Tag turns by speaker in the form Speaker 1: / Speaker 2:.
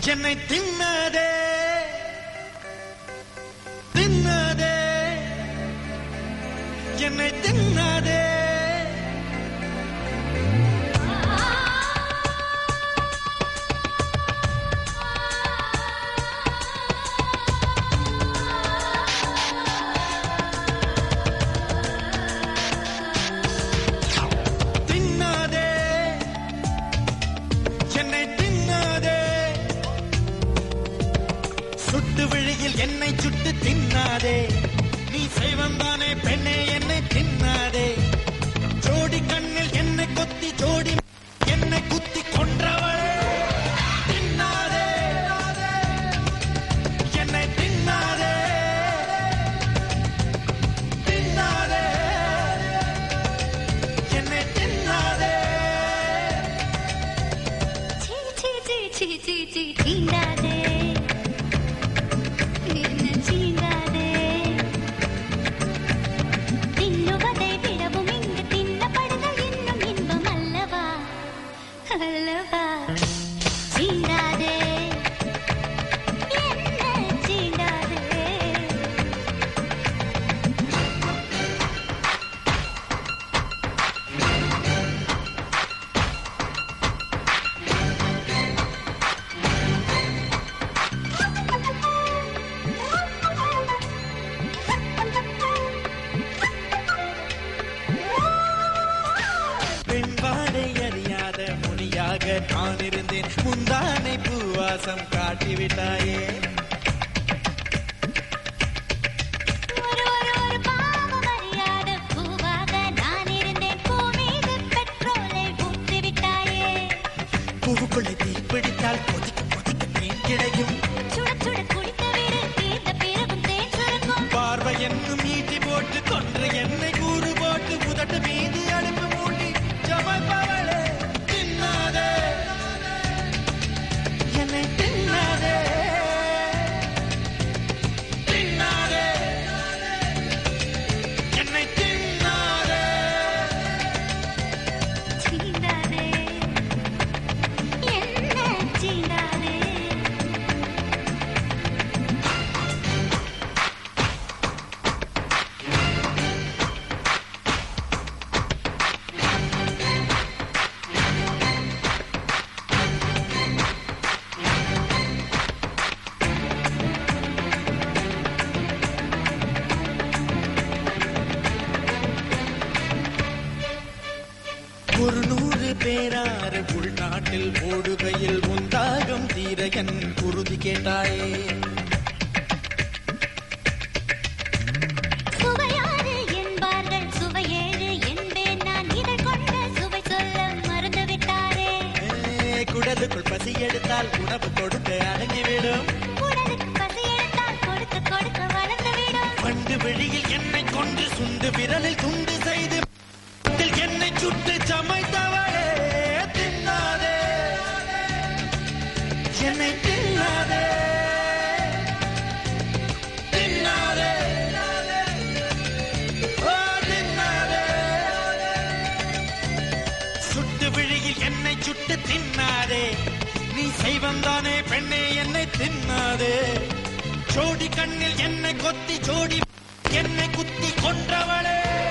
Speaker 1: என்னை தின்னதே தின்னதே என்னை தின்னதே தின்னாதே என்னை தின்னாதே சுட்டு விழியில் என்னை சுட்டு தின்னாதே நீ செய்வந்தானே பெண்ணே என்னை தின்னாதே ஜோடி கண்ணில் என்னை கொத்தி ஜோடி என்னை குத்தி கொன்றவளே தின்னாதே என்னை தின்னாதே தின்னாதே என்னை தின்னாதே
Speaker 2: சீ சீ சீ சீ சீ சீ தீண்டாதே என்ன சீண்டாதே தின்னுவதை விடவும் இங்கு தின்னப்படுதல் இன்னும் இன்பம் அல்லவா அல்லவா சீண்டாதே என்ன சீண்டாதே
Speaker 1: பெண்பாடை அறியாத முனியாக நான் இருந்தேன் முந்தானை பூவாசம் காட்டிவிட்டாயே
Speaker 2: ஒரு ஒரு ஒரு பாவம் அறியாத பூவாக நான் இருந்தேன் பூ மீது பெட்ரோலை ஊற்றி விட்டாயே
Speaker 1: பூவுக்குள்ளே தீ பிடித்தால் கொதிக்க கொதிக்க தேன் கிடைக்கும்
Speaker 2: சுட சுட குடித்த வீடு தீர்ந்த பிறகும் தேன் சுருங்கும்
Speaker 1: பார்வை என்னும் ஈட்டி போட்டு கொன்று என்னை கூறு போட்டு முதட்டு மீது அடுப்பு மூட்டி சமைப்பவளே தின்னாதே என்னை தின்னாதே தின்னாதே என்னை தின்னாதே
Speaker 2: சீண்டாதே என்ன சீண்டாதே
Speaker 1: ஒரு நூறு பேராறு உள்நாட்டில் ஓடுகையில் உந்தாகம் தீர என் குருதி கேட்டாயே
Speaker 2: சுவையாறு என்பார்கள் சுவையேழு என்பேன் நான் இதழ் கொண்ட சுவை சொல்ல மறந்து விட்டாரே
Speaker 1: ஏ, குடலுக்குள் பசி எடுத்தால் உணவு கொடுக்க அடங்கிவிடும்
Speaker 2: உடலுக்கு பசி எடுத்தால் கொடுக்க கொடுக்க வளர்ந்து விடும்
Speaker 1: பண்டு வெளியில் என்னை கொண்டு சுண்டு விரலில் துண்டு செய்து அதில் என்னை சுட்டு சமைத்தவளே தின்னாதே என்னை தின்னாதே தின்னாதே ஓ, தின்னாதே. சுட்டு விழியில் என்னை சுட்டு தின்னாதே நீ செய்வந்தானே பெண்ணே என்னை தின்னாதே ஜோடி கண்ணில் என்னை கொத்தி ஜோடி என்னை குத்தி கொன்றவளே